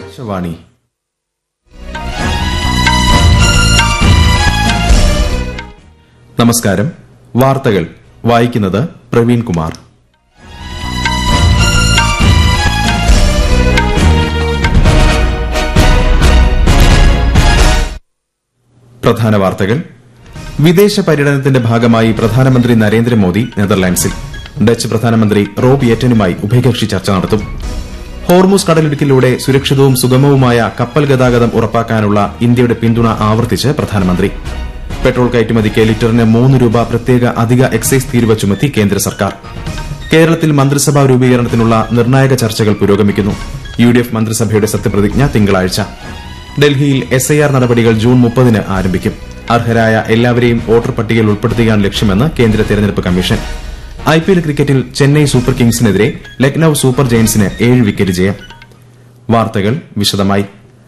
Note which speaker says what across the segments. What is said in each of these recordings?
Speaker 1: ആകാശവാണി നമസ്കാരം വാർത്തകൾ വായിക്കുന്നത് പ്രവീൺ കുമാർ പ്രധാന വാർത്തകൾ വിദേശ പര്യടനത്തിന്റെ ഭാഗമായി പ്രധാനമന്ത്രി നരേന്ദ്രമോദി നെതർലാൻഡ്സിൽ ഡച്ച് പ്രധാനമന്ത്രി റോബ് യെറ്റനുമായി ഉഭയകക്ഷി ചർച്ച നടത്തും ഹോർമുസ് കടലിടുക്കിലൂടെ സുരക്ഷിതവും സുഗമവുമായ കപ്പൽ ഗതാഗതം ഉറപ്പാക്കാനുള്ള ഇന്ത്യയുടെ പിന്തുണ ആവർത്തിച്ച് പ്രധാനമന്ത്രി പെട്രോൾ കയറ്റുമതിക്ക് ലിറ്ററിന് മൂന്ന് രൂപ പ്രത്യേക അധിക എക്സൈസ് തീരുവ ചുമത്തി കേന്ദ്ര സർക്കാർ കേരളത്തിൽ മന്ത്രിസഭാ രൂപീകരണത്തിനുള്ള നിർണായക ചർച്ചകൾ പുരോഗമിക്കുന്നു യു ഡി എഫ് മന്ത്രിസഭയുടെ സത്യപ്രതിജ്ഞ തിങ്കളാഴ്ച ഡൽഹിയിൽ എസ് ഐ ആർ നടപടികൾ ജൂൺ മുപ്പതിന് ആരംഭിക്കും അർഹരായ എല്ലാവരെയും വോട്ടർ പട്ടികയിൽ ഉൾപ്പെടുത്തുകയാണ് ലക്ഷ്യമെന്ന് കേന്ദ്ര തെരഞ്ഞെടുപ്പ് കമ്മീഷൻ ഐപിഎൽ ക്രിക്കറ്റിൽ ചെന്നൈ സൂപ്പർ കിങ്സിനെതിരെ ലക്നൌ സൂപ്പർ ജയന്റ്സിന് ഏഴ് വിക്കറ്റ് ജയം വാർത്തകൾ വിശദമായി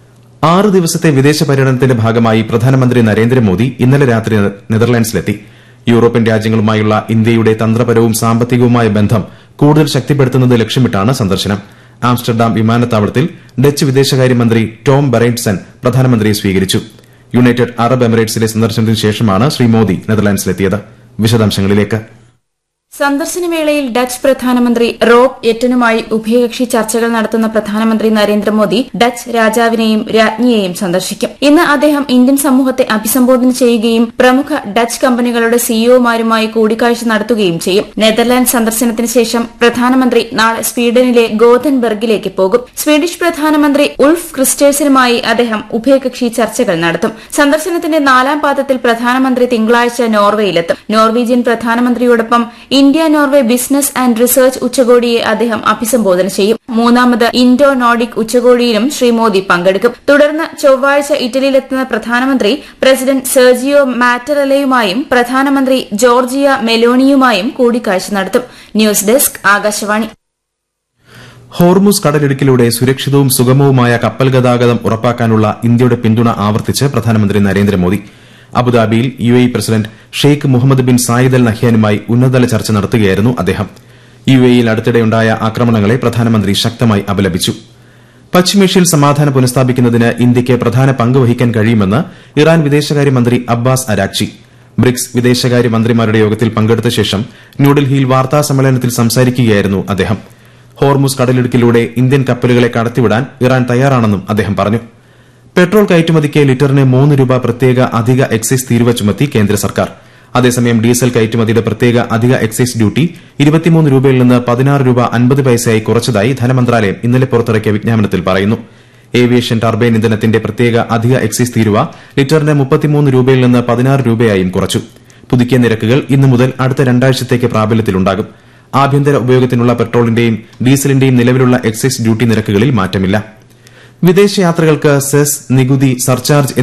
Speaker 1: ആറ് ദിവസത്തെ വിദേശ പര്യടനത്തിന്റെ ഭാഗമായി പ്രധാനമന്ത്രി നരേന്ദ്രമോദി ഇന്നലെ രാത്രി നെതർലാൻഡ്സിലെത്തി യൂറോപ്യൻ രാജ്യങ്ങളുമായുള്ള ഇന്ത്യയുടെ തന്ത്രപരവും സാമ്പത്തികവുമായ ബന്ധം കൂടുതൽ ശക്തിപ്പെടുത്തുന്നത് ലക്ഷ്യമിട്ടാണ് സന്ദർശനം ആംസ്റ്റർഡാം വിമാനത്താവളത്തിൽ ഡച്ച് വിദേശകാര്യമന്ത്രി ടോം ബറൈറ്റ്സൺ പ്രധാനമന്ത്രിയെ സ്വീകരിച്ചു യുണൈറ്റഡ് അറബ് എമിറേറ്റ്സിലെ സന്ദർശനത്തിന് ശേഷമാണ് ശ്രീ മോദി നെതർലാൻഡ്സിലെത്തിയത് വിശദാംശങ്ങളിലേക്ക്
Speaker 2: സന്ദർശനവേളയിൽ ഡച്ച് പ്രധാനമന്ത്രി റോബ് എറ്റനുമായി ഉഭയകക്ഷി ചർച്ചകൾ നടത്തുന്ന പ്രധാനമന്ത്രി നരേന്ദ്രമോദി ഡച്ച് രാജാവിനെയും രാജ്ഞിയെയും സന്ദർശിക്കും ഇന്ന് അദ്ദേഹം ഇന്ത്യൻ സമൂഹത്തെ അഭിസംബോധന ചെയ്യുകയും പ്രമുഖ ഡച്ച് കമ്പനികളുടെ സിഇഒമാരുമായി കൂടിക്കാഴ്ച നടത്തുകയും ചെയ്യും നെതർലാൻഡ് സന്ദർശനത്തിന് ശേഷം പ്രധാനമന്ത്രി നാളെ സ്വീഡനിലെ ഗോതൻബർഗിലേക്ക് പോകും സ്വീഡിഷ് പ്രധാനമന്ത്രി ഉൾഫ് ക്രിസ്റ്റേഴ്സനുമായി അദ്ദേഹം ഉഭയകക്ഷി ചർച്ചകൾ നടത്തും സന്ദർശനത്തിന്റെ നാലാം പാദത്തിൽ പ്രധാനമന്ത്രി തിങ്കളാഴ്ച നോർവേയിലെത്തും നോർവീജിയൻ പ്രധാനമന്ത്രിയോടൊപ്പം India Norway business and research ഉച്ചകോടിയെ അദ്ദേഹം അഭിസംബോധന ചെയ്യും മൂന്നാമത് ഇൻഡോ നോർഡിക് ഉച്ചകോടിയിലും ശ്രീ മോദി പങ്കെടുക്കും തുടർന്ന് ചൊവ്വാഴ്ച ഇറ്റലിയിലെത്തുന്ന പ്രധാനമന്ത്രി പ്രസിഡന്റ് സെർജിയോ മാറ്ററലയുമായും പ്രധാനമന്ത്രി ജോർജിയ മെലോണിയുമായും കൂടിക്കാഴ്ച നടത്തും ന്യൂസ് ഡെസ്ക് ആകാശവാണി
Speaker 1: ഹോർമുസ് കടലിടുക്കിലൂടെ സുരക്ഷിതവും സുഗമവുമായ കപ്പൽ ഗതാഗതം ഉറപ്പാക്കാനുള്ള ഇന്ത്യയുടെ പിന്തുണ ആവർത്തിച്ച് പ്രധാനമന്ത്രി നരേന്ദ്രമോദി അബുദാബിയിൽ U A president Sheikh Mohammed bin Zayed Al നഹ്യാനുമായി ഉന്നതതല ചർച്ച നടത്തുകയായിരുന്നു അദ്ദേഹം യു എയിൽ അടുത്തിടെയുണ്ടായ ആക്രമണങ്ങളെ പ്രധാനമന്ത്രി ശക്തമായി അപലപിച്ചു പശ്ചിമേഷ്യയിൽ സമാധാനം പുനഃസ്ഥാപിക്കുന്നതിന് ഇന്ത്യയ്ക്ക് പ്രധാന പങ്ക് വഹിക്കാൻ കഴിയുമെന്ന് ഇറാൻ വിദേശകാര്യമന്ത്രി അബ്ബാസ് അരാക്ചി ബ്രിക്സ് വിദേശകാര്യമന്ത്രിമാരുടെ യോഗത്തിൽ പങ്കെടുത്ത ശേഷം ന്യൂഡൽഹിയിൽ വാർത്താ സമ്മേളനത്തിൽ സംസാരിക്കുകയായിരുന്നു അദ്ദേഹം ഹോർമുസ് കടലിടുക്കിലൂടെ ഇന്ത്യൻ കപ്പലുകളെ കടത്തിവിടാൻ ഇറാൻ തയ്യാറാണെന്നും അദ്ദേഹം പറഞ്ഞു പെട്രോൾ കയറ്റുമതിക്ക് ലിറ്ററിന് മൂന്ന് രൂപ പ്രത്യേക അധിക എക്സൈസ് തീരുവ ചുമത്തി കേന്ദ്ര സർക്കാർ അതേസമയം ഡീസൽ കയറ്റുമതിയുടെ പ്രത്യേക അധിക എക്സൈസ് ഡ്യൂട്ടി ഇരുപത്തിമൂന്ന് രൂപയിൽ നിന്ന് പതിനാറ് രൂപ അൻപത് പൈസയായി കുറച്ചതായി ധനമന്ത്രാലയം ഇന്നലെ പുറത്തിറക്കിയ വിജ്ഞാപനത്തിൽ പറയുന്നു ഏവിയേഷൻ ടർബൈൻ ഇന്ധനത്തിന്റെ പ്രത്യേക അധിക എക്സൈസ് തീരുവ ലിറ്ററിന് മുപ്പത്തിമൂന്ന് രൂപയിൽ നിന്ന് പതിനാറ് രൂപയായും കുറച്ചു പുതുക്കിയ നിരക്കുകൾ ഇന്നു മുതൽ അടുത്ത രണ്ടാഴ്ചത്തേക്ക് പ്രാബല്യത്തിലുണ്ടാകും ആഭ്യന്തര ഉപയോഗത്തിനുള്ള പെട്രോളിന്റെയും ഡീസലിന്റെയും നിലവിലുള്ള എക്സൈസ് ഡ്യൂട്ടി നിരക്കുകളിൽ മാറ്റമില്ല വിദേശയാത്രകൾക്ക് സെസ് നികുതി സർചാർജ്